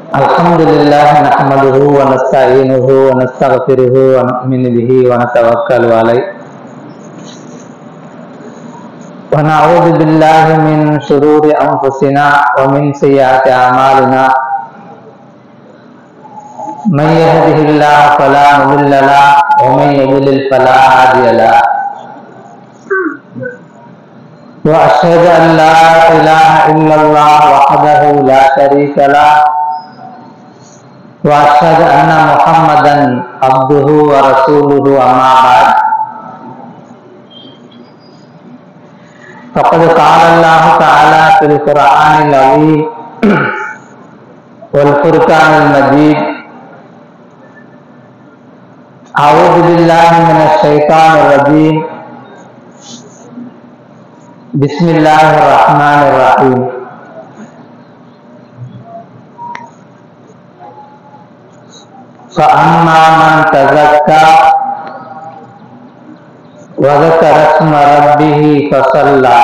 الحمد لله نحمده ونستعينه ونستغفره ونؤمن به ونتوكل عليه ونعوذ بالله من شرور أنفسنا ومن سيئات أعمالنا من يهده الله فلا مضل له ومن يضلل فلا هادي له وأشهد أن لا إله إلا الله وحده لا شريك له وأشهد أن محمدا عبده ورسوله أما بعد فقد قال الله تعالى في القرآن العظيم والفرقان المجيد أعوذ بالله من الشيطان الرجيم بسم الله الرحمن الرحيم فأما من تزكى وذكر اسم ربه فصلى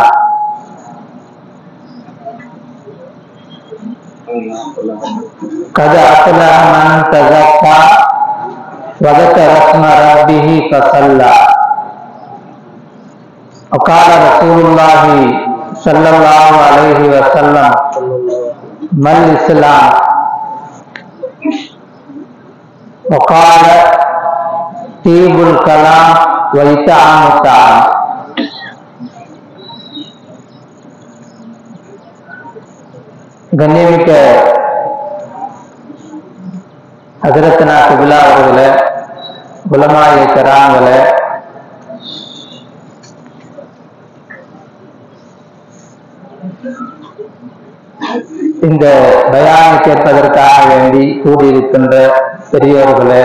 قد أفلح من تزكى وذكر اسم ربه فصلى وقال رسول الله صلى الله عليه وسلم ما الإسلام وقال طيب الكلام وإطعام الطعام கண்ணியமிக்க ஹசரத்னா குபிலா அவர்களே குலமாய கராங்களே இந்த பயானை கேட்பதற்காக வேண்டி கூடியிருக்கின்ற பெரியோர்களே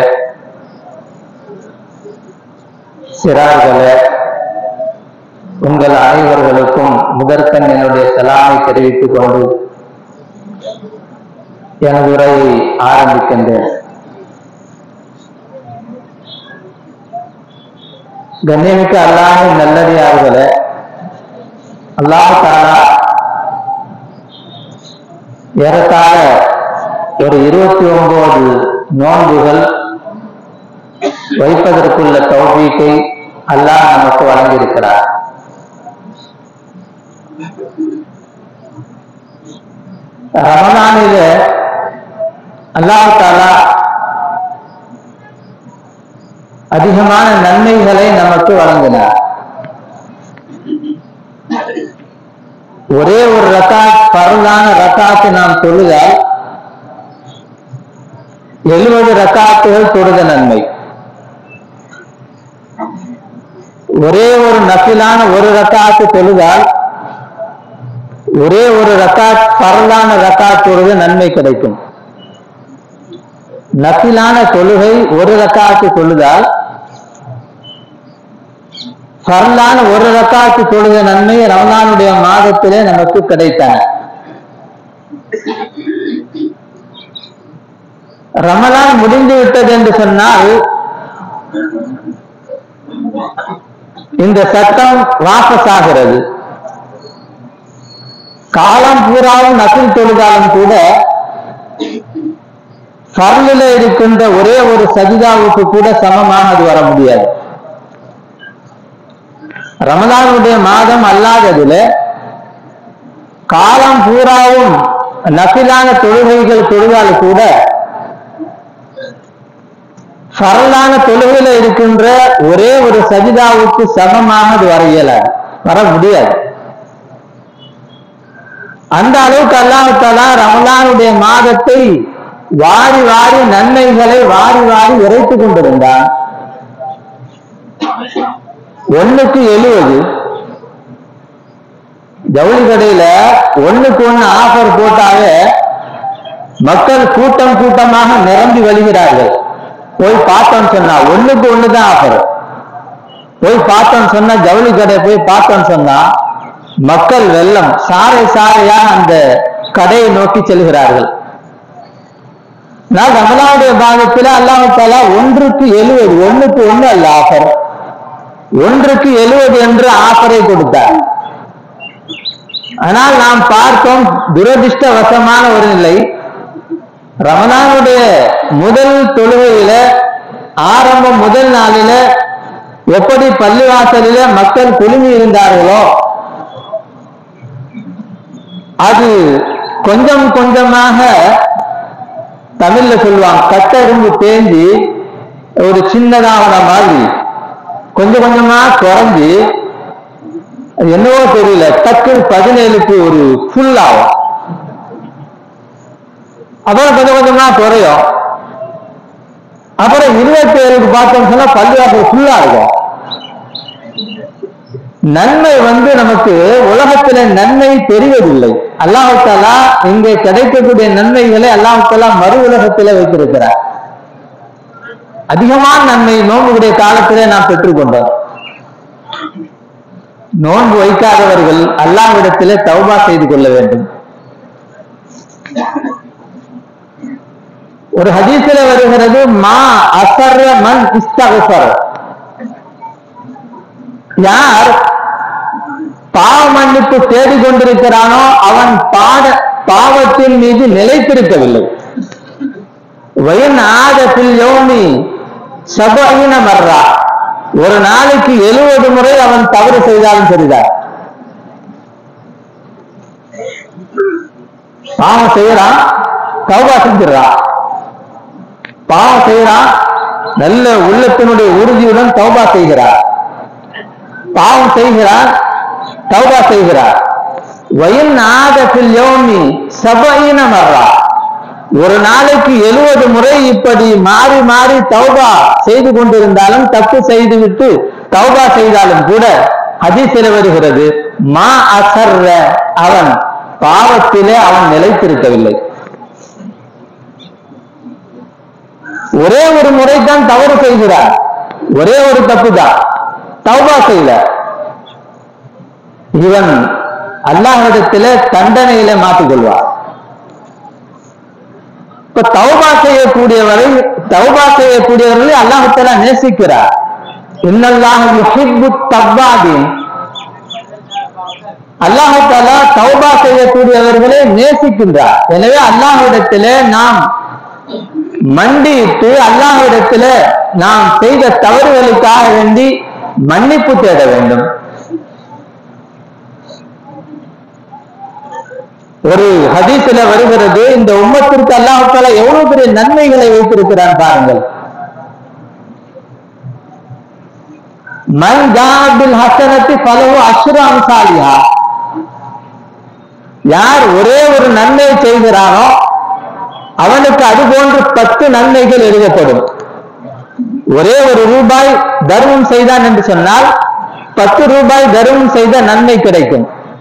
சிறார்களே உங்கள் அனைவர்களுக்கும் முதற்கண் என்னுடைய சலாமை தெரிவித்துக் கொண்டு எனது உரையை ஆரம்பிக்கின்றேன் கண்ணியமிக்க அல்லாஹின் நல்லடியார்களே அல்லாஹ் தாலா ஏறத்தாழ ஒரு இருபத்தி ஒன்பது நோன்புகள் வைப்பதற்குள்ள தௌபீக்கை அல்லாஹ் நமக்கு வழங்கியிருக்கிறார் ரமணானில அல்லாஹ் தாலா அதிகமான நன்மைகளை நமக்கு வழங்கினார் ஒரே ஒரு ரக்காத் பரலான ரக்காத்து நாம் தொழுதால் எழுபது ரக்காத்துகள் தொழுத நன்மை ஒரே ஒரு நஃபிலான ஒரு ரக்காத்து தொழுதால் ஒரே ஒரு ரக்காத் பரலான ரக்காத் தொழுத நன்மை கிடைக்கும் நஃபிலான தொழுகை ஒரு ரக்காத்து தொழுதால் பரலான ஒரு ரக்காத்து தொழுத நன்மை ரமலானுடைய மாதத்திலே நமக்கு கிடைத்தன ரமலான் முடிந்து விட்டது என்று சொன்னால் இந்த சட்டம் வாபஸ் ஆகிறது காலம் பூராவும் நசில் தொழுதாலும் கூட பரலில இருக்கின்ற ஒரே ஒரு சஜிதாவுக்கு கூட சமமாக அது வர முடியாது ரமலானுடைய மாதம் அல்லாததுல காலம் பூராவும் நபிலான தொழுகைகள் தொழுதால் கூட பரலான தொழுகையில இருக்கின்ற ஒரே ஒரு சஜிதாவுக்கு சமமாக அது வர இயலாது வர முடியாது அந்த அளவுக்கு அல்லாஹாலா ரமலானுடைய மாதத்தை வாரி வாரி நன்மைகளை வாரி வாரி உரைத்துக் கொண்டிருந்தான் ஒண்ணுக்கு எழுவது ஜவுளி கடையில ஒண்ணுக்கு ஒண்ணு ஆஃபர் போட்டாவே மக்கள் கூட்டம் கூட்டமாக நிரம்பி வருகிறார்கள் போய் பார்த்தோம்னு சொன்னா ஒண்ணுக்கு ஒண்ணுதான் ஆஃபர் போய் பார்த்தோம்னு சொன்னா ஜவுளி கடை போய் பார்த்தோம்னு சொன்னா மக்கள் வெள்ளம் சாறை சாறையா அந்த கடையை நோக்கி செல்கிறார்கள் நான் ரமலாவுடைய பாகத்தில் அல்லாஹாலா ஒன்றுக்கு எழுவது ஒண்ணுக்கு ஒண்ணு அல்ல ஆஃபர் ஒன்றுக்கு எழுவது என்று ஆஃபரை கொடுத்தார் ஆனால் நாம் பார்த்தோம் துரதிருஷ்டவசமான ஒரு நிலை ரமலானுடைய முதல் தொழுகையில ஆரம்பம் முதல் நாளில எப்படி பள்ளிவாசலில மக்கள் குழுமி இருந்தார்களோ அது கொஞ்சம் கொஞ்சமாக தமிழ்ல சொல்லுவாங்க கட்டெரும்பு தேஞ்சி ஒரு சின்னதாவன மாதிரி கொஞ்சம் கொஞ்சமா குறைஞ்சி அது என்னவோ தெரியல டக்கு பதினேழுக்கு ஒரு ஃபுல் ஆகும் அப்புறம் கொஞ்சம் கொஞ்சமா குறையும் அப்புறம் இருபத்தி ஏழுக்கு பார்த்தோம்னு சொன்னா பள்ளிவாசல் ஃபுல்லா இருக்கும் நன்மை வந்து நமக்கு உலகத்துல நன்மை தெரிவதில்லை அல்லாஹாலா இங்கே கிடைக்கக்கூடிய நன்மைகளை அல்லாஹாலா மறு உலகத்திலே வைத்திருக்கிறார் அதிகமான நன்மை நோன்புடைய காலத்திலே நாம் பெற்றுக்கொண்டோம் நோன்பு வைக்காதவர்கள் அல்லாஹ்விடத்திலே தௌபா செய்து கொள்ள வேண்டும் ஒரு ஹதீஸில் வருகிறது மா அசர்ர மன் இஸ்தகசர் யார் பாவ மன்னிப்பு தேடிக் கொண்டிருக்கிறானோ அவன் பாட பாவத்தின் மீது நிலைத்திருக்கவில்லை வயன் ஆதத்தில் யோமி சபையின மர்றா ஒரு நாளைக்கு எழுபது முறை அவன் தவறு செய்தாலும் சரிதான் பாவம் செய்யறான் தௌபா செஞ்சிடறான் பாவம் செய்யறான் நல்ல உள்ளத்தினுடைய உறுதியுடன் தௌபா செய்கிறார் பாவம் செய்கிறார் தௌபா செய்கிறார் வயல் நாதத்தில் யோமி சபையின மர்றா ஒரு நாளைக்கு எழுபது முறை இப்படி மாறி மாறி தௌபா செய்து கொண்டிருந்தாலும் தப்பு செய்துவிட்டு தௌபா செய்தாலும் கூட ஹதீஸில் வருகிறது மா அசர்ற அவன் பாவத்திலே அவன் நிலைத்திருக்கவில்லை ஒரே ஒரு முறைதான் தவறு செய்கிறார் ஒரே ஒரு தப்பு தான் தௌபா செய்யல இவன் அல்லாஹிடத்திலே தண்டனையில மாற்றிக்கொள்வார் இப்ப தௌபா செய்யக்கூடியவரை தௌபா செய்யக்கூடியவர்களை அல்லாஹால நேசிக்கிறார் இன்னல்லாஹ் யுஹிப்பு தவ்வாபின் அல்லாஹால தௌபா செய்யக்கூடியவர்களை நேசிக்கின்றார் எனவே அல்லாஹ்விடத்திலே நாம் மண்டியிட்டு அல்லாஹ்விடத்தில நாம் செய்த தவறுகளுக்காக வேண்டி மன்னிப்பு தேட வேண்டும் ஒரு ஹதீஸ்ல வருகிறது இந்த உம்மத்திற்கு அல்லாஹால எவ்வளவு பெரிய நன்மைகளை வைத்திருக்கிறான் பாருங்கள் மன் ஜாபில் ஹசனத்தி பலவு அசுர அம்சாலியா யார் ஒரே ஒரு நன்மை செய்கிறானோ அவனுக்கு அது போன்று பத்து நன்மைகள் எழுதப்படும் ஒரே ஒரு ரூபாய் தர்மம் செய்தான் என்று சொன்னால் பத்து ரூபாய் தர்மம் செய்த நன்மை கிடைக்கும்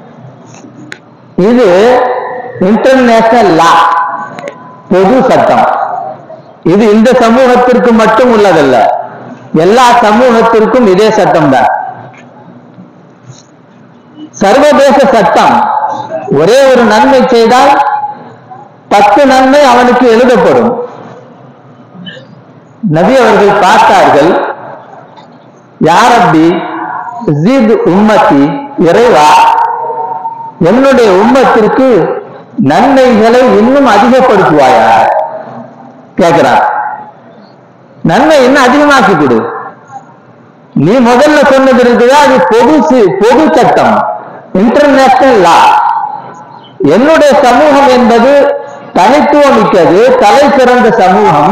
இது இன்டர்நேஷனல் லா பொது சட்டம் இது இந்த சமூகத்திற்கு மட்டும் உள்ளதல்ல எல்லா சமூகத்திற்கும் இதே சட்டம் தான் சர்வதேச சட்டம் ஒரே ஒரு நன்மை செய்தால் பத்து நன்மை அவனுக்கு எழுதப்படும் நபி அவர்கள் பார்த்தார்கள் யாரப்பி ஜீத் உம்மத்தி இறைவா என்னுடைய உம்மத்திற்கு நன்மைகளை இன்னும் அதிகப்படுத்துவாயா கேட்கிறார் நன்மை இன்னும் அதிகமாக்கி கொடு நீ முதல்ல சொன்னது இருக்குதா அது பொது சி- பொது சட்டம் இன்டர்நேஷனல் லா என்னுடைய சமூகம் என்பது தனித்துவமிக்கது தலை சிறந்த சமூகம்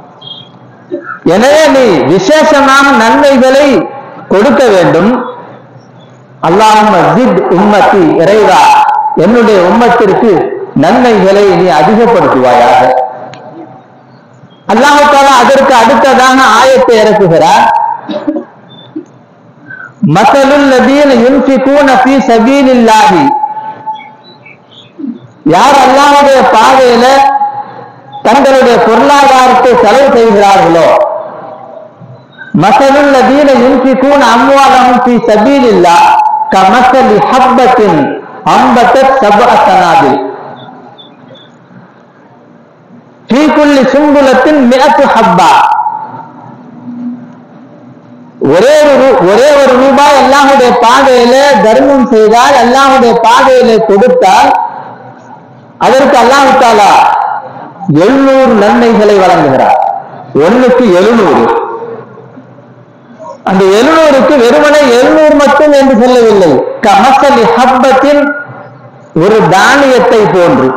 எனவே நீ விசேஷமான நன்மைகளை கொடுக்க வேண்டும் அல்லாஹ் ஜித் உம்மத்தி இறைவா என்னுடைய உம்மத்திற்கு நன்மைகளை நீ அதிகப்படுத்துவாயாக அல்லாஹ் தாலா அதற்கு அடுத்ததாக ஆயத்தை இறக்குகிறார் மசலுல் லதீன யுன்ஃபிகூன ஃபீ சபீலில்லாஹி யார் அல்லாஹ்வுடைய பாதையில தங்களுடைய பொருளாதாரத்தை செலவு செய்கிறார்களோ மசலுல் லதீன யுன்ஃபிகூன அம்வாலஹும் ஃபீ சபீலில்லாஹ் கமசலி ஹப்பத்தின் அம்பத்தத் சப்அ சனாபில் ஃபீ குல்லி சும்புலத்தின் மிஅத்து ஹப்பா ஒரே ஒரு ரூ- ஒரே ஒரு ரூபாய் அல்லாஹுடைய பாதையில தர்மம் செய்தால் அல்லாஹுடைய பாதையில கொடுத்தால் அதற்கு அல்லாஹு தாலா எழுநூறு நன்மைகளை வழங்குகிறார் ஒண்ணுக்கு எழுநூறு அந்த எழுநூறுக்கு வெறுமனே எழுநூறு மட்டும் என்று சொல்லவில்லை கமசலி ஹப்பத்தின் ஒரு தானியத்தை போன்று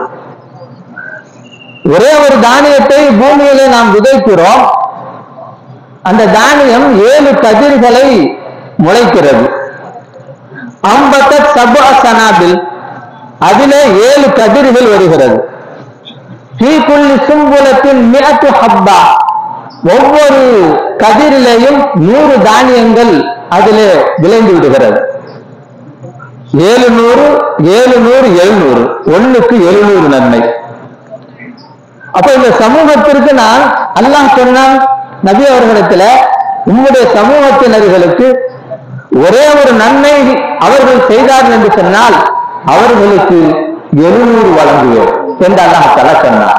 ஒரே ஒரு தானியத்தை பூமியிலே நாம் விதைக்கிறோம் அந்த தானியம் ஏழு கதிர்களை முளைக்கிறது அம்பத்த சபா சனாபில் அதிலே ஏழு கதிர்கள் வருகிறது தீக்குள்ளி சும்புலத்தின் மிகத்து ஹப்பா ஒவ்வொரு கதிரிலேயும் நூறு தானியங்கள் அதிலே விளைந்து விடுகிறது ஏழு நூறு ஏழு நூறு எழுநூறு ஒண்ணுக்கு எழுநூறு நன்மை அப்ப இந்த சமூகத்திற்கு நான் அல்லாஹ் சொன்னான் நபி அவர்களிடத்துல உங்களுடைய சமூகத்தினர்களுக்கு ஒரே ஒரு நன்மை அவர்கள் செய்தார்கள் என்று சொன்னால் அவர்களுக்கு எழுநூறு வழங்குவோம் என்று அல்லாஹ் தலா சொன்னார்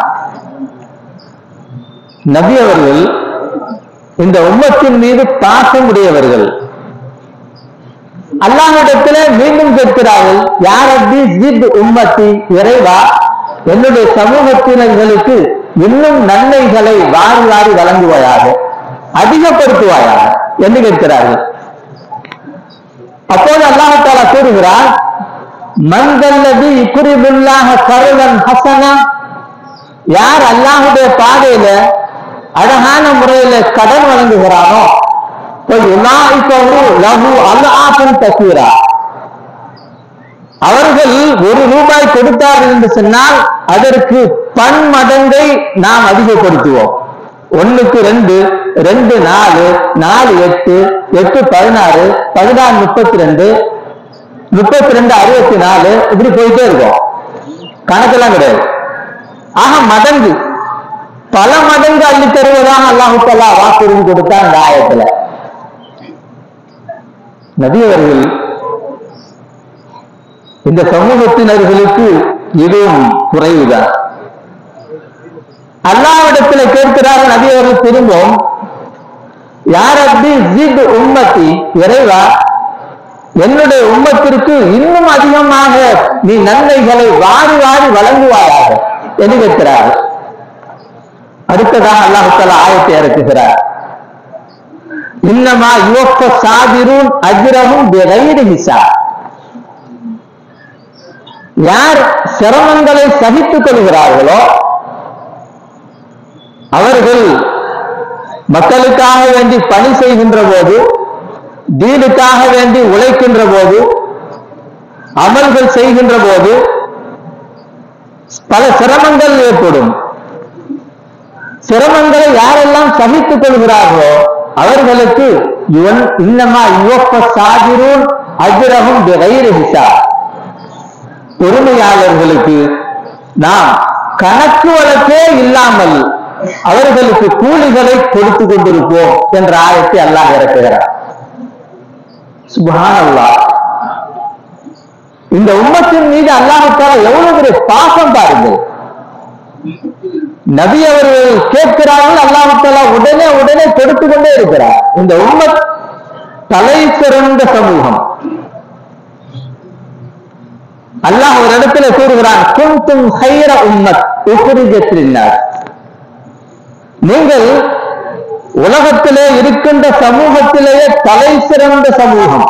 நபி அவர்கள் இந்த உம்மத்தின் மீது பாசம் உடையவர்கள் அல்லாஹிடத்துல மீண்டும் கேட்கிறார்கள் யார் அப்படி ஜித் உம்மத்தி இறைவா என்னுடைய சமூகத்தினர்களுக்கு இன்னும் நன்மைகளை வாரி வாரி வழங்குவாயாக அதிகப்படுத்துவாயாக என்று கேட்கிறார்கள் அப்போது அல்லாஹால கூறுகிறார் மந்தல்லதி இக்குரிபுல்லாக கருவன் ஹசனா யார் அல்லாஹுடைய பாதையில அழகான முறையில கடன் வழங்குகிறானோ லகு அல்லாஹன் தசீரா அவர்கள் ஒரு ரூபாய் கொடுத்தார்கள் என்று சொன்னால் அதற்கு பன்மடங்கை நாம் அதிகப்படுத்துவோம் ஒண்ணுக்கு ரெண்டு ரெண்டு நாலு நாலு எட்டு எட்டு பதினாறு பதினாறு முப்பத்தி ரெண்டு முப்பத்தி ரெண்டு அறுபத்தி நாலு இப்படி போயிட்டே இருக்கும் கணக்கெல்லாம் கிடையாது ஆக மடங்கு பல மடங்கு அள்ளி தருவதாக அல்லாஹுத்தல்லா வாக்குறுதி கொடுத்தான் இந்த ஆயத்துல நபி அவர்கள் இந்த சமூகத்தினர்களுக்கு இதுவும் குறைவுதான் அல்லாவிடத்துல கேட்கிறார்கள் நபி அவர்கள் திரும்பவும் யார் அப்படி ஜித் உம்மத்தி இறைவா என்னுடைய உம்மத்திற்கு இன்னும் அதிகமாக நீ நன்மைகளை வாரி வாரி வழங்குவாயாக என்று கேட்கிறார்கள் அடுத்ததாக அல்லாஹால ஆயத்தை இறக்குகிறார் இன்னமா யுவக்க சாதிரும் அஜிரமும் விரைடு ஹிசா யார் சிரமங்களை சகித்துக் கொள்கிறார்களோ அவர்கள் மக்களுக்காக வேண்டி பணி செய்கின்ற போது தீனுக்காக வேண்டி உழைக்கின்ற போது அமல்கள் செய்கின்ற போது பல சிரமங்கள் ஏற்படும் சிரமங்களை யாரெல்லாம் சகித்துக் கொள்கிறார்களோ அவர்களுக்கு இவன் இன்னமா யுவப்ப சாதிரும் அஜிரகம் விரைறு ஹிசா பொறுமையாளர்களுக்கு நாம் கணக்கு வழக்கே இல்லாமல் அவர்களுக்கு கூலிகளை கொடுத்து கொண்டிருப்போம் என்ற ஆயத்தை அல்லாஹ் இறக்குகிறார் சுபான் அல்லாஹ் இந்த உம்மத்தின் மீது அல்லாஹால எவ்வளவு பெரிய பாசம் பாருங்கள் நபி அவர்கள் கேட்கிறார்கள் அல்லாஹாலா உடனே உடனே கொடுத்து கொண்டே இருக்கிறார் இந்த உம்மத் தலை சிறந்த சமூகம் அல்லாஹ் ஒரு இடத்துல கூறுகிறான் குந்தும் ஹைர உம்மத் உபரிஜத்தினார் நீங்கள் உலகத்திலே இருக்கின்ற சமூகத்திலேயே தலை சிறந்த சமூகம்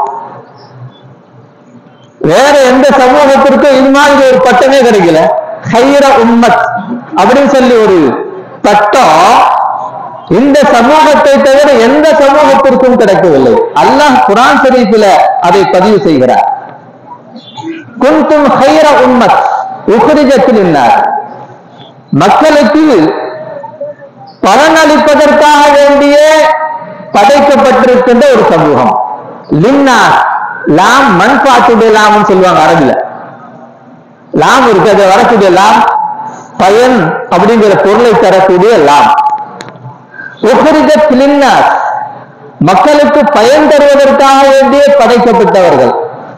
வேற எந்த சமூகத்திற்கும் இது மாதிரி ஒரு பட்டமே கிடைக்கல ஹைர உம்மத் அப்படின்னு சொல்லி ஒரு பட்டம் இந்த சமூகத்தை தவிர எந்த சமூகத்திற்கும் கிடைக்கவில்லை அல்லாஹ் குரான் ஷரீஃபில அதை பதிவு செய்கிறார் குந்தும் ஹைர உம்மத் உஹ்ரிஜத்தில் மக்களுக்கு பலனளிப்பதற்காக வேண்டியே படைக்கப்பட்டிருக்கின்ற ஒரு சமூகம் லின்னா லாம் மண்பாட்டுடைய லாம்னு சொல்லுவாங்க அரபில லாம் இருக்கு அது வரக்கூடிய லாம் பயன் அப்படிங்கிற பொருளை தரக்கூடிய லாம் உஹ்ரிஜத் லின்னாஸ் மக்களுக்கு பயன் தருவதற்காக வேண்டியே படைக்கப்பட்டவர்கள்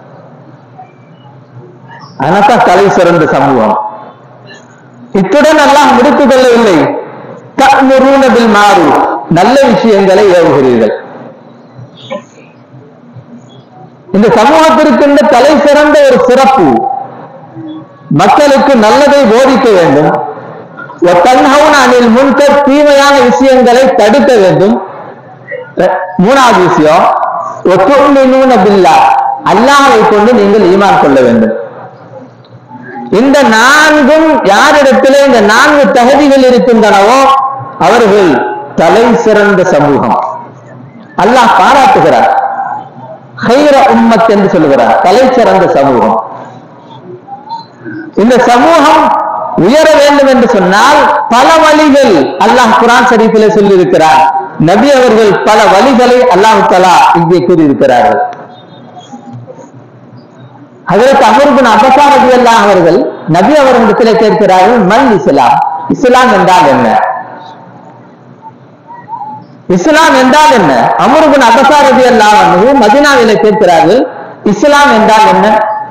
அதனால்தான் தலை சிறந்த சமூகம் இத்துடன் அல்லாஹ் முடித்துக் கொள்ளவில்லை தமுருனபில் மாறு நல்ல விஷயங்களை ஏவுகிறீர்கள் இந்த சமூகத்திற்கு இந்த தலை சிறந்த ஒரு சிறப்பு மக்களுக்கு நல்லதை போதிக்க வேண்டும் ஒத்தன்ஹவுன் அனில் முன்கர் தீமையான விஷயங்களை தடுக்க வேண்டும் அஹ் மூணாவது விஷயம் ஒத்துமினூன பில்லா அல்லாஹ்வை கொண்டு நீங்கள் ஈமான் கொள்ள வேண்டும் இந்த நான்கும் யாரிடத்திலே இந்த நான்கு தகுதிகள் இருக்கின்றனவோ அவர்கள் தலை சிறந்த சமூகம் அல்லாஹ் பாராட்டுகிறார் ஹைர உம்மத் என்று சொல்லுகிறார் தலை சிறந்த சமூகம் இந்த சமூகம் உயர வேண்டும் என்று சொன்னால் பல வழிகள் அல்லாஹ் குரான் ஷரீஃபிலே சொல்லியிருக்கிறார் நபி அவர்கள் பல வழிகளை அல்லாஹ் தலா இங்கே கூறியிருக்கிறார்கள் அதற்கு அமர்பின் அபசாரதி அல்லாஹ் அவர்கள் நபி அவர்களிடத்திலே கேட்கிறார்கள் மல் இஸ்லாம் இஸ்லாம் என்றால் என்ன இஸ்லாம் என்றால் என்ன அமருபின் அபசாரதி அல்லாஹ் வந்து மதினாவிலே கேட்கிறார்கள் இஸ்லாம் என்றால் என்ன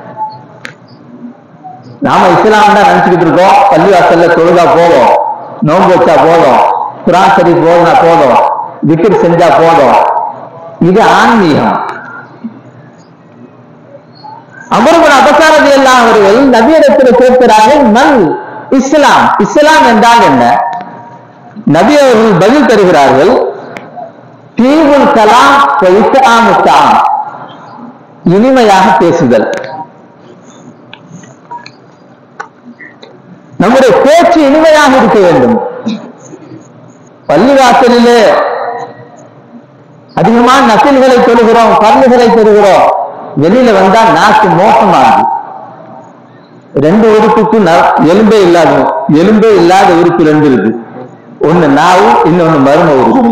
நாம இஸ்லாம் தான் நினைச்சுக்கிட்டு இருக்கோம் பள்ளிவாசல்ல தொழுதா போதும் நோன்பு வச்சா போதும் குரான் ஷரீஃப் போதுனா போதும் விக்கிர் செஞ்சா போதும் இது ஆன்மீகம் அமருபன் அபசாரதி எல்லாம் அவர்கள் நபியிடத்தில் கேட்கிறார்கள் மல் இஸ்லாம் இஸ்லாம் என்றால் என்ன நபி அவர்கள் பதில் தருகிறார்கள் தீவுல் கலாம் இஸ்லாமுத்தாம் இனிமையாக பேசுதல் நம்முடைய பேச்சு இனிமையாக இருக்க வேண்டும் பள்ளிவாசலிலே அதிகமான நசில்களை தொழுகிறோம் பருந்துகளை பெறுகிறோம் வெளியில வந்தா நாக்கு மோசமாகுது ரெண்டு உறுப்புக்கு ந- எலும்பே இல்லாத எலும்பே இல்லாத உறுப்பு ரெண்டு இருக்கு ஒண்ணு நாவு இன்னொன்னு மர்ம உறுப்பு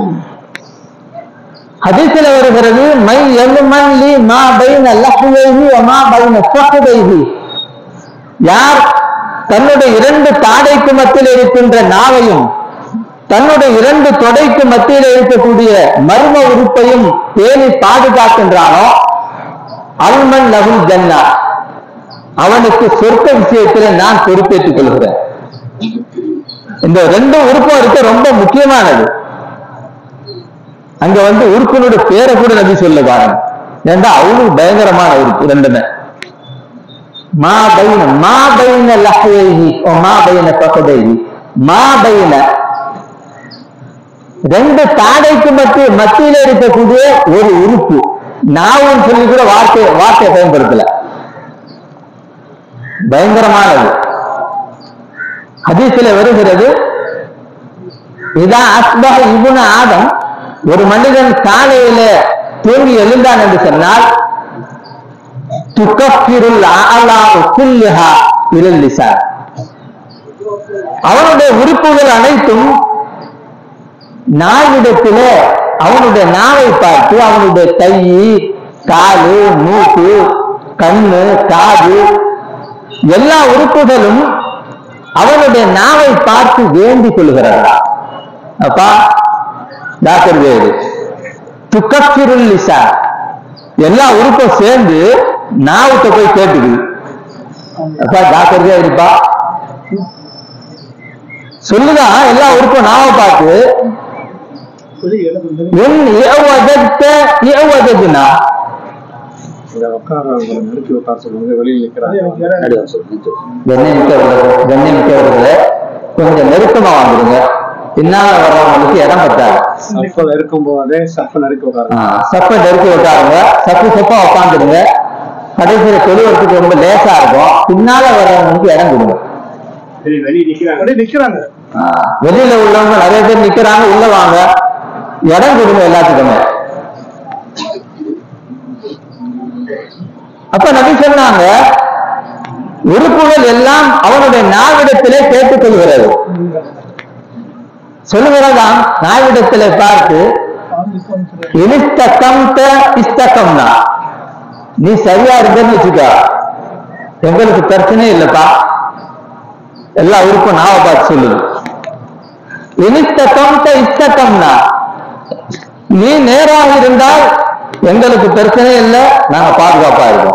ஹதீஸ்ல வருகிறது மை எலுமன் லி மா பைன லஹ்வைஹி வ மா பைன ஃபஹ்தைஹி யார் தன்னுடைய இரண்டு தாடைக்கு மத்தியில் இருக்கின்ற நாவையும் தன்னுடைய இரண்டு தொடைக்கு மத்தியில் இருக்கக்கூடிய மர்ம உறுப்பையும் பேணி பாதுகாக்கின்றானோ அல்மன் லகுல் ஜன்னா அவனுக்கு சொர்க்க விஷயத்தில் நான் பொறுப்பேற்றுக் கொள்கிறேன் இந்த ரெண்டு உறுப்பும் இருக்க ரொம்ப முக்கியமானது அங்க வந்து உறுப்பினுடைய பேரை கூட நபி சொல்ல பாருங்க ஏன்னா அவனுக்கு பயங்கரமான உறுப்பு ரெண்டுமே மா பைன மா பைன லஹ்வைஹி ஓ மா பைன ஃபഖதைஹி மா பைன ரெண்டு தாடைக்கு மத்திய மத்தியில இருக்கக்கூடிய ஒரு உறுப்பு நாவும் சொல்லி கூட வார்த்தை வார்த்தையை பயன்படுத்தல பயங்கரமானது ஹதீஸ்ல வருகிறது இதா அஸ்பஹ இபுன ஆதம் ஒரு மனிதன் காலையில தூங்கி எழுந்தான் என்று சொன்னால் துக்கஃபிருல் ஆலாஉ குல்லுஹா இலல் லிசான் அவனுடைய உறுப்புகள் அனைத்தும் நாவிடத்திலே அவனுடைய நாவை பார்த்து அவனுடைய கை காலு மூக்கு கண்ணு காது எல்லா உறுப்புகளும் அவனுடைய நாவை பார்த்து வேண்டிக் கொள்கிறாரா அப்பா டாக்டர் வேறு துக்கத்திருள் லிசா எல்லா உறுப்பும் சேர்ந்து நாவுத்த போய் கேட்டுக்குது அப்பா டாக்டர் இருப்பா சொல்லுதான் எல்லா உறுப்பும் நாவை பார்த்து என் ஏவதத்த ஏவததுனா நெருக்கி உட்கார சொல்லுவாங்க வெளியில் நிக்கிறாங்க கண்ணை மிக்கவர்களே கண்ணை மிக்கவர்களே கொஞ்சம் நெருக்கமா வந்துடுங்க பின்னால வர்றவங்களுக்கு இடம் பத்தாது சப்ப இருக்கும் போதே சப்ப நெருக்கி உட்கார சப்பை நெருக்கி உட்காருங்க சப்பு சப்பா உட்காந்துடுங்க கடைசியில தொழுவதுக்கு ரொம்ப லேசா இருக்கும் பின்னால வர்றவங்களுக்கு இடம் கொடுங்க வெளியே நிக்கிறாங்க வெளியே நிக்கிறாங்க ஆ, வெளியில உள்ளவங்க நிறைய பேர் நிக்கிறாங்க உள்ள வாங்க இடம் கொடுங்க எல்லாத்துக்குமே அப்ப நபி சொன்னாங்க உறுப்புகள் எல்லாம் அவனுடைய நாவிடத்திலே கேட்டுக்கொள்கிறது சொல்லுகிறதாம் நாவிடத்திலே பார்த்து இனிஸ்தகம்த இஸ்தகம்னா நீ சரியா இருந்தன்னு வச்சுக்க எங்களுக்கு பிரச்சனை இல்லப்பா எல்லா உறுப்பும் நாவை பார்த்து சொல்லுது இனிஸ்தகம்த இஸ்தகம்னா நீ நேராக இருந்தால் எங்களுக்கு பிரச்சனை இல்லை நாங்க பாதுகாப்பா இருக்கோம்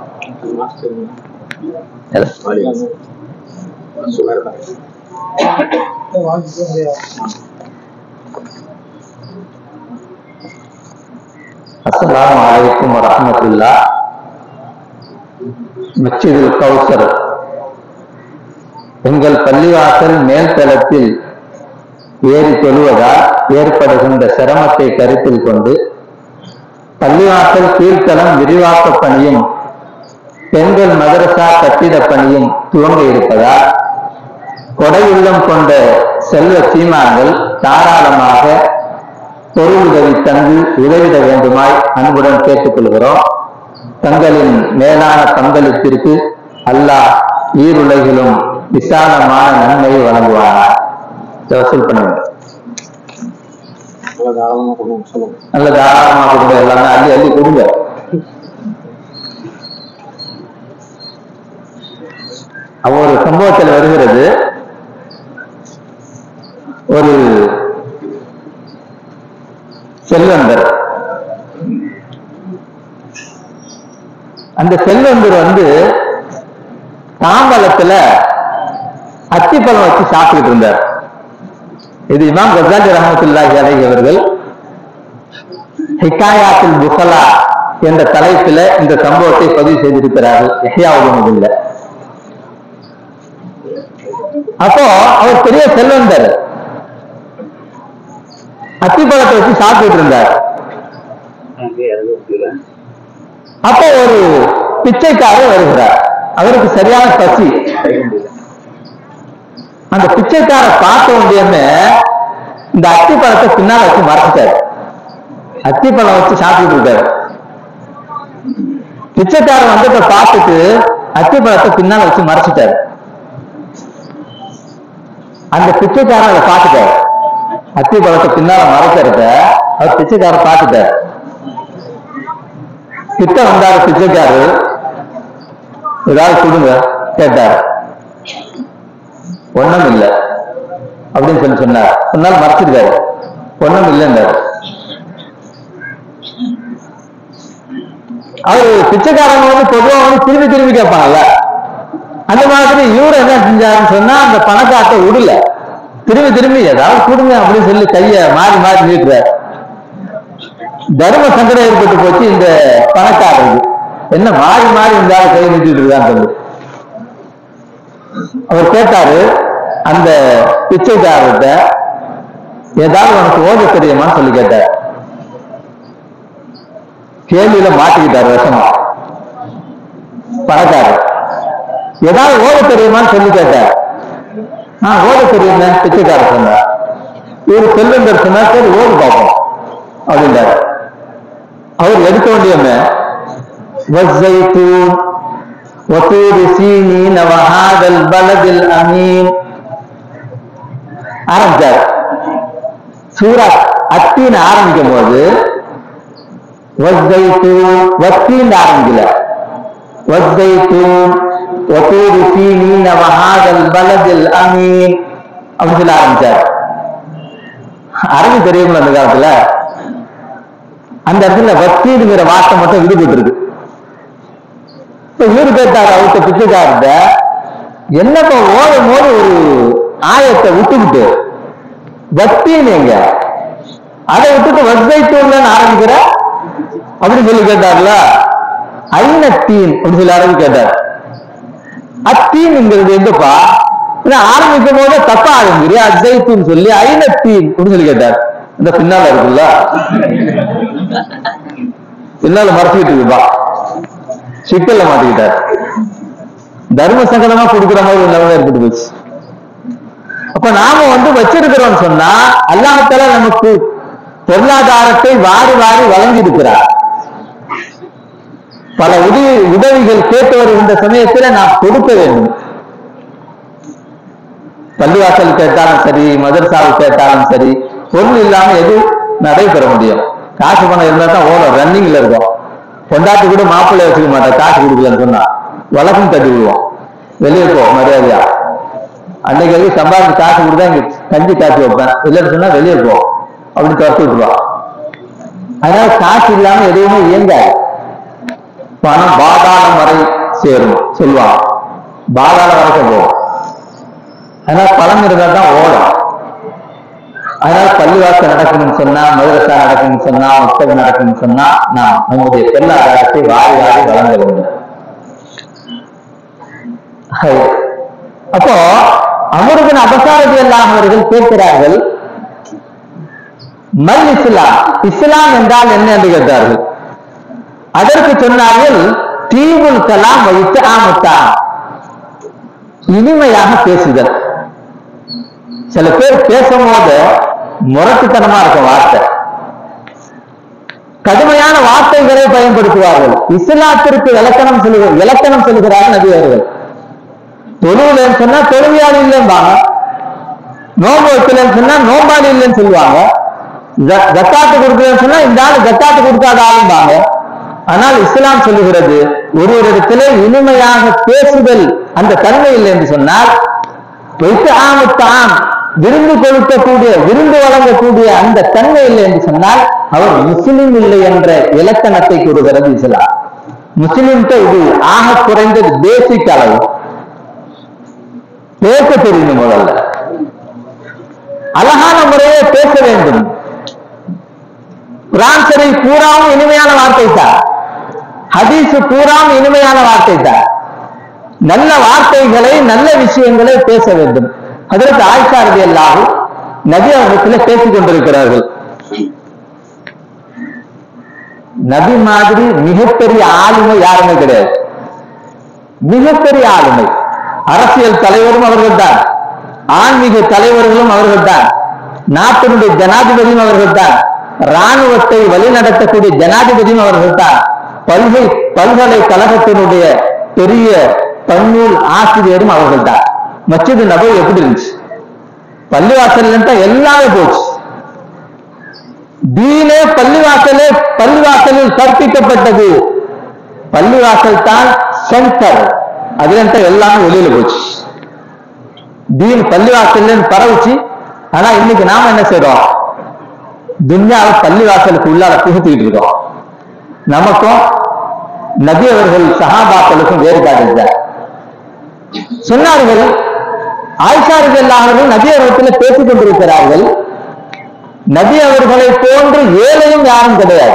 அஸ்ஸலாமு அலைக்கும் வரஹ்மத்துல்லாஹ் மஸ்ஜிதுல் கௌசர் எங்கள் பள்ளிவாசல் மேல் தளத்தில் ஏறி தொழுவதால் ஏற்படுகின்ற சிரமத்தை கருத்தில் கொண்டு பள்ளிவாசல் கீழ்த்தளம் விரிவாக்கப் பணியும் பெண்கள் மதரசா கட்டிடப் பணியும் துவங்க இருப்பதால் கொடையுள்ளம் கொண்ட செல்வ சீமான்கள் தாராளமாக பொருள் உதவி தந்து உதவிட வேண்டுமாய் அன்புடன் கேட்டுக்கொள்கிறோம் தங்களின் மேலான பங்களிப்பிற்கு அல்லாஹ் ஈருலகிலும் விசாலமான நன்மையை வழங்குவானார் இதை வசூல் பண்ண வேண்டும் நல்லா தாராளமா கொடுங்க சொல்லுங்க நல்ல தாராளமா கொடுங்க எல்லாமே அள்ளி அள்ளி கொடுங்க அவ ஒரு சம்பவத்தில் வருகிறது ஒரு செல்வந்தர் அந்த செல்வந்தர் வந்து தாம்பலத்துல அத்திப்பழம் வச்சு சாப்பிட்டுட்டு இருந்தார் இது இமாம் கசாலி ரஹமத்துல்லாஹி அலைஹி அவர்கள் ஹிகாயாத்துல் புகலா என்ற தலைப்பில் இந்த சம்பவத்தை பதிவு செய்திருக்கிறார்கள் எஹ்யாவுல் அப்போ அவர் பெரிய செல்வந்தர் அத்திப்பழத்தை வச்சு சாப்பிட்டுட்டு இருந்தார் அப்போ ஒரு பிச்சைக்காரர் வருகிறார் அவருக்கு சரியான பசி அந்த பிச்சைக்கார பார்த்த உடனே இந்த அத்திப்பழத்தை பின்னால வச்சு மறைச்சிட்டாரு அத்திப்பழம் வச்சு சாப்பிட்டு இருக்காரு பிச்சைக்காரன் வந்ததை பார்த்துட்டு அத்திப்பழத்தை பின்னால வச்சு மறைச்சிட்டாரு அந்த பிச்சைக்காரன் அதை பார்த்துட்டாரு அத்திப்பழத்தை பின்னால மறைக்கிறத அவர் பிச்சைக்காரர் பார்த்துட்டாரு கிட்ட வந்தாரு பிச்சைக்காரு ஏதாவது கொடுங்க கேட்டார் ஒண்ணும் இல்ல அப்படின்னு சொல்லி சொன்னார் சொன்னால் மறைச்சிருக்காரு ஒண்ணும் இல்லைன்றாரு அவரு பிச்சைக்காரங்க வந்து பொதுவா வந்து திரும்பி திரும்பி கேட்பாங்கல்ல அந்த மாதிரி இவரு என்ன செஞ்சாருன்னு சொன்னா அந்த பணக்காட்டை விடல திரும்பி திரும்பி ஏதாவது கொடுங்க அப்படின்னு சொல்லி கைய மாறி மாறி நீட்டுறாரு தர்ம சங்கடம் ஏற்பட்டு போச்சு இந்த பணக்காரருக்கு என்ன மாறி மாறி இந்த ஆள் கை நீட்டிட்டு இருக்கான்னு சொல்லி அவர் கேட்டாரு அந்த பிச்சைக்காரர்கிட்ட ஏதாவது உனக்கு ஓத தெரியுமான்னு சொல்லி கேட்டார் கேள்வியில மாட்டிக்கிட்டார் விஷமா பணக்காரர் ஏதாவது ஓத தெரியுமான்னு சொல்லி கேட்டார் நான் ஓத தெரியுங்க பிச்சைக்காரர் சொன்னார் இவர் செல்வந்தர் சொன்னார் சரி ஓது பார்ப்போம் அப்படின்றார் அவர் எடுக்க வேண்டியவங்க والزيتون وطور سينين وهذا البلد الأمين ஆரம்பிச்சார் சூரா அத்தின்னு ஆரம்பிக்கும் போது வஸ்தைத்தூன் வத்தின்னு ஆரம்பிக்கல வஸ்தைத்தூன் வத்தூர் சீனீன வஹாதல் பலதில் அமீன் அப்படின்னு சொல்லி ஆரம்பிச்சார் அரபி தெரியுங்களா அந்த காலத்துல அந்த இடத்துல வத்தீனுங்கிற வார்த்தை மட்டும் விடுபட்டு இருக்கு இப்ப இவரு கேட்டார் அவர்கிட்ட பிச்சைக்காரர்கிட்ட என்னப்பா ஓடும் போது ஒரு ஆயத்தை விட்டுவிட்டு வத்தீன் எங்க அதை விட்டுட்டு வஸ்தைத்தூன்ல ஆரம்பிக்கிற அப்படின்னு சொல்லி கேட்டார்ல ஐநத்தீன் அப்படின்னு சொல்லி ஆரம்பி கேட்டார் அத்தீன்ங்கிறது எங்கப்பா ஏன்னா ஆரம்பிக்கும் போது தப்பா ஆரம்பிக்கிறியா அஜைத்தீன் சொல்லி ஐநத்தீன் அப்படின்னு சொல்லி கேட்டார் இந்த பின்னால இருக்குல்ல பின்னால மறைச்சிக்கிட்டு இருக்குப்பா சிக்கல்ல மாட்டிக்கிட்டார் தர்ம சங்கடமா கொடுக்குற மாதிரி ஒரு நிலைமை ஏற்பட்டு போச்சு அப்ப நாம வந்து வச்சிருக்கிறோம் சொன்னா அல்லாஹால நமக்கு பொருளாதாரத்தை வாரி வாரி வழங்கி இருக்கிறார் பல உதவி உதவிகள் கேட்டு வருகின்ற சமயத்துல நாம் கொடுக்க வேண்டும் பள்ளிவாசல் கேட்டாலும் சரி மதரசாவில் கேட்டாலும் சரி பொருள் இல்லாம எது நடைபெற முடியும் காசு பணம் இருந்தா தான் ஓடும் ரன்னிங்ல இருக்கும் கொண்டாட்டி கூட மாப்பிள்ளை வச்சுக்க மாட்டேன் காசு கொடுக்கலன்னு சொன்னா வழக்கம் தட்டி விடுவோம் வெளியே போ மரியாதையா அன்னைக்கு வரைக்கும் சம்பாதிச்சு காசு கொடுத்தா இங்க கஞ்சி காசு வைப்பேன் இல்லைன்னு சொன்னா வெளியே போ அப்படின்னு துரத்து விட்டுருவான் அதனால காசு இல்லாம எதுவுமே இயங்காது பணம் பாதாளம் வரை சேரும் சொல்லுவான் பாதாளம் வரைக்கும் போகும் அதனால பணம் இருந்தா தான் ஓடும் அதனால பள்ளிவாசல் நடக்கணும்னு சொன்னா மதரசா நடக்கணும்னு சொன்னா மக்கள் நடக்கணும்னு சொன்னா நாம் நம்முடைய பொருளாதாரத்தை வாரி வாரி வழங்க வேண்டும் ஹை. அப்போ அமருபின் அபசாரதி எல்லாம் அவர்கள் கேட்கிறார்கள் மல் இஸ்லாம் இஸ்லாம் என்றால் என்ன என்று கேட்டார்கள் அதற்கு சொன்னார்கள் தீவுல் கலாம் வைத்து ஆமுத்தா இனிமையாக பேசுதல் சில பேர் பேசும்போது முரட்டுத்தனமா இருக்கும் வார்த்தை கடுமையான வார்த்தைகளை பயன்படுத்துவார்கள் இஸ்லாத்திற்கு இலக்கணம் சொல்லுகிற இலக்கணம் சொல்லுகிறார்கள் நபி அவர்கள் தொழுவில்லைன்னு சொன்னா தொழுவியாளி இல்லைம்பாங்க நோன்பு வைக்கலன்னு சொன்னா நோம்பாளி இல்லைன்னு சொல்லுவாங்க ஜ- ஜக்காத்து கொடுக்கலன்னு சொன்னா இந்த ஆள் ஜக்காத்து கொடுக்காத ஆளும்பாங்க ஆனால் இஸ்லாம் சொல்லுகிறது ஒருவரிடத்திலே இனிமையாக பேசுதல் அந்த தன்மை இல்லை என்று சொன்னால் வைத்து ஆமுத்தாம் விருந்து கொடுக்கக்கூடிய விருந்து வழங்கக்கூடிய அந்த தன்மை இல்லை என்று சொன்னால் அவர் முஸ்லிம் இல்லை என்ற இலக்கணத்தை கூறுகிறது இஸ்லாம் முஸ்லிம்கிட்ட இது ஆக குறைந்தது பேசிக் அளவு பேச தெரியணும் முதல்ல அழகான முறையே பேச வேண்டும் குரான் ஷரீஃப் பூராவும் இனிமையான வார்த்தை தான் ஹதீஸ் பூராவும் இனிமையான வார்த்தை தான் நல்ல வார்த்தைகளை நல்ல விஷயங்களை பேச வேண்டும் அதற்கு ஆய்ச்சாரதி எல்லாரும் நபி அவர்களிடத்தில் பேசிக் கொண்டிருக்கிறார்கள் நபி மாதிரி மிகப்பெரிய ஆளுமை யாருமே கிடையாது மிகப்பெரிய ஆளுமை அரசியல் தலைவரும் அவர்கள்தான் ஆன்மீக தலைவர்களும் அவர்கள்தான் நாட்டினுடைய ஜனாதிபதியும் அவர்கள்தான் ராணுவத்தை வழிநடத்தக்கூடிய ஜனாதிபதியும் அவர்கள்தான் பல்கலை பல்கலைக்கழகத்தினுடைய பெரிய பன்னூல் ஆசிரியரும் அவர்கள்தான் மச்சிது நபை எப்படி இருந்துச்சு பள்ளிவாசல் எல்லாமே போச்சு தீனே பள்ளிவாசலே பள்ளிவாசலில் கற்பிக்கப்பட்டது பள்ளிவாசல் தான் சென்டர் அதுல எல்லாமே வெளியில போச்சு தீன் பள்ளிவாசல்ல பரவுச்சு ஆனா இன்னைக்கு நாம என்ன செய்றோம் துன்யாவை பள்ளிவாசலுக்கு உள்ளால புகுத்திக்கிட்டு இருக்கோம் நமக்கும் நபி அவர்கள் சஹாபாக்களுக்கும் வேறுபாடு இல்லை சொன்னார்கள் ஆயிஷார்கள் எல்லாரும் நபி அவர்களிடத்தில் பேசிக் கொண்டிருக்கிறார்கள் நபி அவர்களை போன்று ஏழையும் யாரும் கிடையாது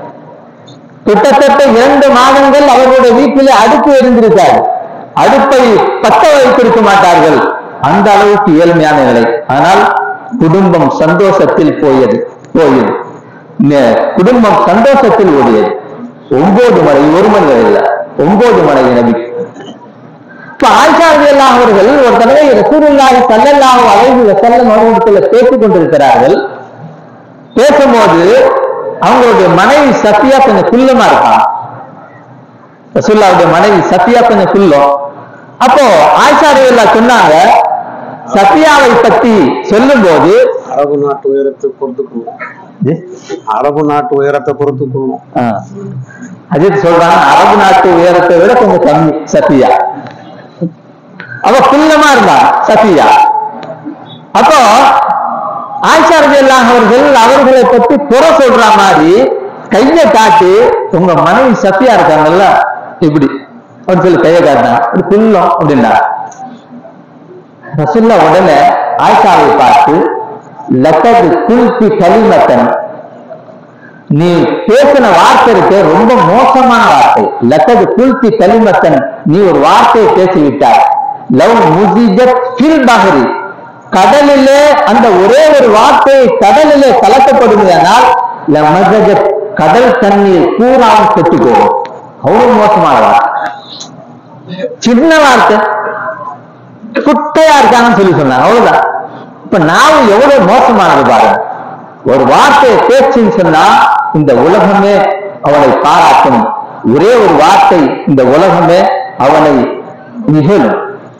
கிட்டத்தட்ட இரண்டு மாதங்கள் அவர்களுடைய வீட்டிலே அடுப்பு எரிந்திருக்கார் அடுப்பை பத்த வைத்திருக்க மாட்டார்கள் அந்த அளவுக்கு ஏழ்மையான நிலை ஆனால் குடும்பம் சந்தோஷத்தில் போயது போயது நெ- குடும்பம் சந்தோஷத்தில் ஓடியது ஒன்பது மணி ஒரு மணி வரை இல்ல ஒன்பது மணி நபி இப்ப ஆயிஷா ரலியல்லாஹு அவர்கள் ஒரு தடவை ரசூலுல்லாஹி ஸல்லல்லாஹு அலைஹி வஸல்லம் அவர்களிடத்தில் பேசிக் கொண்டிருக்கிறார்கள் பேசும்போது அவங்களுடைய மனைவி சத்தியா கொஞ்சம் குள்ளமா இருப்பான் ரசூல்லாவுடைய மனைவி சத்தியா கொஞ்சம் குள்ளம் அப்போ ஆயிஷா ரலியல்லாஹு சொன்னாங்க சத்தியாவை பத்தி சொல்லும்போது அரபு நாட்டு உயரத்தை பொறுத்துக்கணும் இது, அரபு நாட்டு உயரத்தை பொறுத்துக்கணும் ஆ, அஜித் சொல்றாங்க அரபு நாட்டு உயரத்தை விட கொஞ்சம் கம்மி சத்தியா அவ குள்ளமா இருந்தா சத்தியா அப்போ ஆயிஷா ரலியல்லாஹு அவர்கள் அவர்களை பத்தி குறை சொல்ற மாதிரி கையை காட்டி உங்க மனைவி சத்தியா இருக்காங்கல்ல இப்படி அப்படின்னு சொல்லி கையை காட்டினாங்க இது குள்ளம் அப்படின்னா ரசுல்லா உடனே ஆயிஷாவை பார்த்து லக்கது குல்பி கலிமத்தன் நீ பேசின வார்த்தை இருக்கு ரொம்ப மோசமான வார்த்தை லக்கது குல்பி கலிமத்தன் நீ ஒரு வார்த்தையை பேசிவிட்டாய் லவ் முசிஜத் ஃபில் பஹரி கடலிலே அந்த ஒரே ஒரு வார்த்தை கடலிலே கலக்கப்படுமையானால் லமஜத் கடல் தண்ணீர் பூராவும் கெட்டு போகும் அவ்வளவு மோசமான வார்த்தை சின்ன வார்த்தை குட்டையா இருக்காங்கன்னு சொல்லி சொன்னாங்க அவ்வளவுதான் இப்ப நாவும் எவ்வளவு மோசமானது பாருங்க ஒரு வார்த்தையை பேச்சுன்னு சொன்னா இந்த உலகமே அவனை பாராட்டும் ஒரே ஒரு வார்த்தை இந்த உலகமே அவனை நிகழும்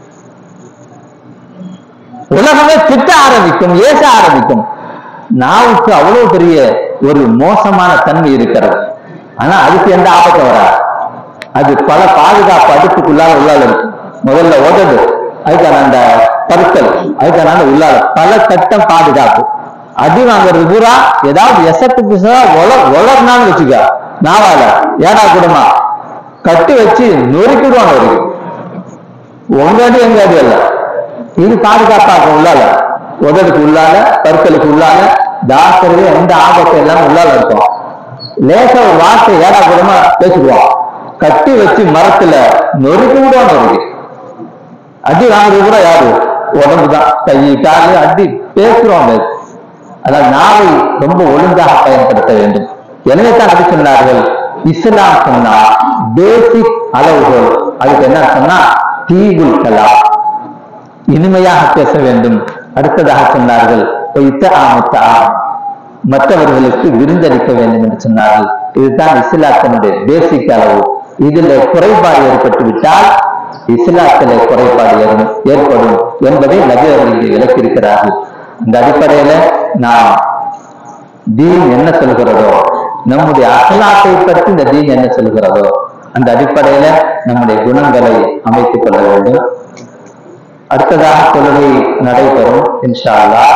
உலகமே திட்ட ஆரம்பிக்கும் ஏச ஆரம்பிக்கும் நாவுக்கு அவ்வளவு பெரிய ஒரு மோசமான தன்மை இருக்கிறது ஆனா அதுக்கு எந்த ஆபத்தும் வராது அது பல பாதுகாப்பு அடுப்புக்குள்ளால உள்ளால இருக்கும் முதல்ல உதடு அதுக்கான அந்த பருத்தல் அதுக்கான அந்த உள்ளால பல கட்டம் பாதுகாப்பு அடி வாங்குறது பூரா ஏதாவது எசட்டு பிசா உல உலர்னான்னு வச்சுக்க நாவால ஏடா குடுமா கட்டி வச்சு நொறுக்கிடுவாங்க வரைக்கும் உங்க அடி எங்க அடி அல்ல இது பாதுகாப்பாக்கும் உள்ளால உதடுக்கு உள்ளால பற்களுக்கு உள்ளால டாக்டரு எந்த ஆபத்து எல்லாம் உள்ளால இருக்கும் லேசா ஒரு வார்த்தை ஏடா கூடமா பேசிடுவோம் கட்டி வச்சு மரத்துல நொறுக்கி விடுவாங்க அவருக்கு அடி வாங்குறது கூட யாரு உடம்பு தான் கை காலு அடி பேசுறோம் அது. அதாவது நாவை ரொம்ப ஒழுங்காக பயன்படுத்த வேண்டும் எனவே தான் அப்படி சொன்னார்கள் இஸ்லாம் சொன்னா பேசிக் அளவுகோல் அதுக்கு என்ன சொன்னா தீவுல் கலாம் இனிமையாக பேச வேண்டும் அடுத்ததாக சொன்னார்கள் "ஒய்தஆமுத்தா", மற்றவர்களுக்கு விருந்தளிக்க வேண்டும் என்று சொன்னார்கள் இதுதான் இஸ்லாத்தினுடைய பேசிக் அளவு இதில் குறைபாடு ஏற்பட்டு விட்டால் இஸ்லாத்திலே குறைபாடு ஏறும்- ஏற்படும் என்பதை நபி அவர்கள் இங்கே விளக்கியிருக்கிறார்கள் இந்த அடிப்படையில நாம் தீன் என்ன சொல்கிறதோ நம்முடைய அகலாத்தை பற்றி இந்த தீன் என்ன சொல்கிறதோ அந்த அடிப்படையில நம்முடைய குணங்களை அமைத்துக் கொள்ள வேண்டும் அடுத்ததாக தொழுகை நடைபெறும் இன்ஷா அல்லாஹ்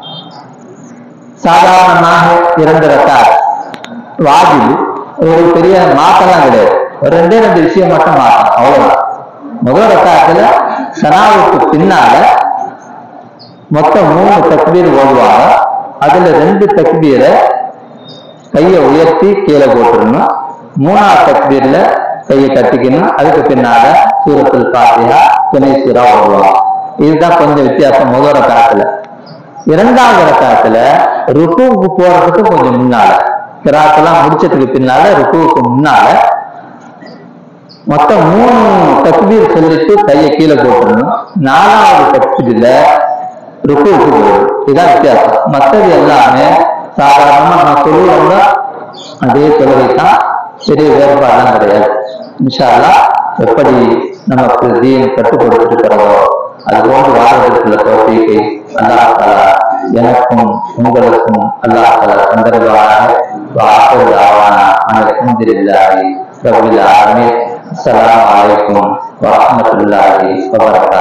சாதாரணமாக இரண்டு ரக்காத் வாஜிப் ஒரு பெரிய மாற்றம்லாம் கிடையாது ஒரு ரெண்டே ரெண்டு விஷயம் மட்டும் மாற்றம் அவ்வளவுதான் முதல் ரக்காத்துல சனாவுக்கு பின்னால மொத்தம் மூணு தக்பீர் ஓடுவாங்க அதுல ரெண்டு தக்பீரை கையை உயர்த்தி கீழே போட்டுருணும் மூணாவது தக்பீர்ல கையை கட்டிக்கணும் அதுக்கு பின்னால சூரத்தில் பாத்தியா துணை சூறா ஓடுவாங்க இதுதான் கொஞ்சம் வித்தியாசம் முதல் ரக்காத்துல இரண்டாவது ரக்காத்துல ருக்குவுக்கு போறதுக்கு கொஞ்சம் முன்னால கிராத்தெல்லாம் முடிச்சதுக்கு பின்னால ருக்குவுக்கு முன்னால மொத்தம் மூணு தக்பீர் சொல்லிட்டு கையை கீழே போட்டுடணும் நாலாவது தக்பீர்ல ருக்குவுக்கு போயிடும் இதான் வித்தியாசம் மற்றது எல்லாமே சாதாரணமா நம்ம சொல்லுவோம்னா அதே தொழுகை தான் பெரிய வேறுபாடுலாம் கிடையாது இன்ஷா அல்லாஹ் எப்படி நமக்கு தீன் கற்றுக் கொடுத்திருக்கிறதோ அது போன்று வாழ்வதற்குள்ள தோப்பிக்கை அல்லாஹ் தலா எனக்கும் உங்களுக்கும் அல்லாஹ் தலா சந்தர்ப்பாக வாக்குறுதி ஆவான அனைத்து ரபில் ஆலமீன் அஸ்ஸலாமு அலைக்கும் வரஹ்மத்துல்லாஹி வபரகாத்துஹு